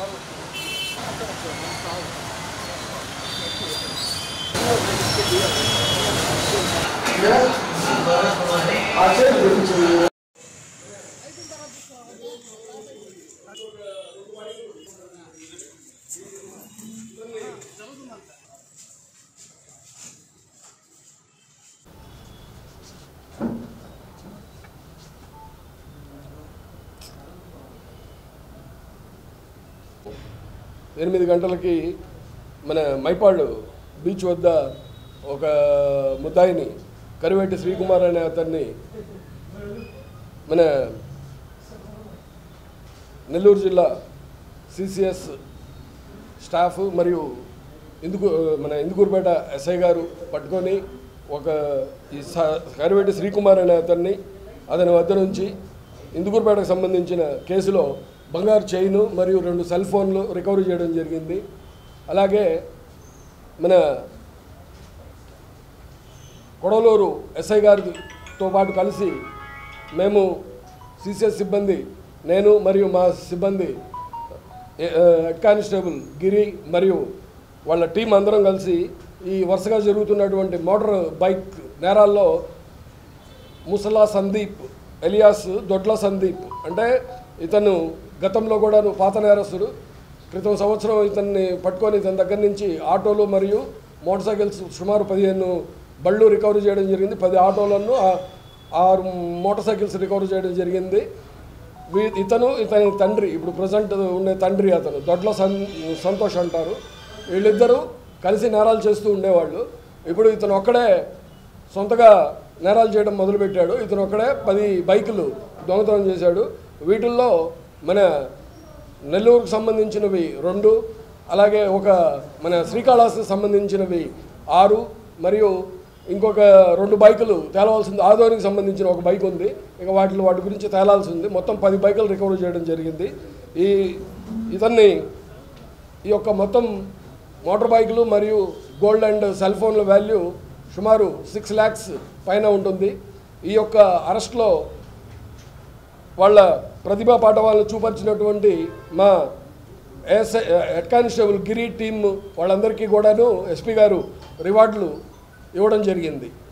ఎనిమిది గంటలకి మన మైపాడు బీచ్ వద్ద ఒక ముద్దాయిని కరివేటి శ్రీకుమార్ అనే అతన్ని మన నెల్లూరు జిల్లా సిసిఎస్ స్టాఫ్ మరియు ఇందుకు మన ఇందుకూరుపేట ఎస్ఐ గారు పట్టుకొని ఒక ఈ స- కరివేటి శ్రీకుమార్ అనే అతన్ని అతని వద్ద నుంచి ఇందుకూరుపేటకు సంబంధించిన కేసులో బంగారు చైను మరియు రెండు సెల్ ఫోన్లు రికవరీ చేయడం జరిగింది అలాగే మన కొడవలూరు ఎస్ఐ గారితో పాటు కలిసి మేము సిసిఎస్ సిబ్బంది నేను మరియు మా సిబ్బంది ఏ- ఆ, హెడ్ కానిస్టేబుల్ గిరి మరియు వాళ్ళ టీం అందరం కలిసి ఈ వరుసగా జరుగుతున్నటువంటి మోటార్ బైక్ నేరాల్లో ముసలా సందీప్ ఎలియాస్ దొడ్ల సందీప్ అంటే ఇతను గతంలో కూడా పాత నేరస్తుడు క్రితం సంవత్సరం ఇతన్ని పట్టుకొని ఇతని దగ్గర నుంచి ఆటోలు మరియు మోటార్ సైకిల్స్ సుమారు పదిహేను బళ్ళు రికవరీ చేయడం జరిగింది పది ఆటోలను ఆ- ఆరు మోటార్ సైకిల్స్ రికవరీ చేయడం జరిగింది వీ- ఇతను ఇతని తండ్రి ఇప్పుడు ప్రజెంట్ ఉండే తండ్రి అతను దొడ్ల సన్ సంతోష్ అంటారు వీళ్ళిద్దరూ కలిసి నేరాలు చేస్తూ ఉండేవాళ్ళు ఇప్పుడు ఇతను ఒక్కడే సొంతగా నేరాలు చేయడం మొదలుపెట్టాడు ఇతను ఒక్కడే పది బైకులు దొంగతనం చేశాడు వీటిల్లో మన నెల్లూరుకు సంబంధించినవి రెండు అలాగే ఒక మన శ్రీకాళహస్తికి సంబంధించినవి ఆరు మరియు ఇంకొక రెండు బైకులు తేలవలసింది ఆదోనికి సంబంధించిన ఒక బైక్ ఉంది ఇక వాటి వాటి గురించి తేలాల్సి ఉంది మొత్తం పది బైకులు రికవర్ చేయడం జరిగింది ఈ ఇతన్ని ఈ యొక్క మొత్తం మోటార్ బైకులు మరియు గోల్డ్ అండ్ సెల్ ఫోన్ల వాల్యూ సుమారు సిక్స్ ల్యాక్స్ పైన ఉంటుంది ఈ యొక్క అరెస్ట్లో వాళ్ళ ప్రతిభా పాఠవాలను చూపరిచినటువంటి మా SI head constable Giri team వాళ్ళందరికీ కూడాను ఎస్పీ గారు రివార్డులు ఇవ్వడం జరిగింది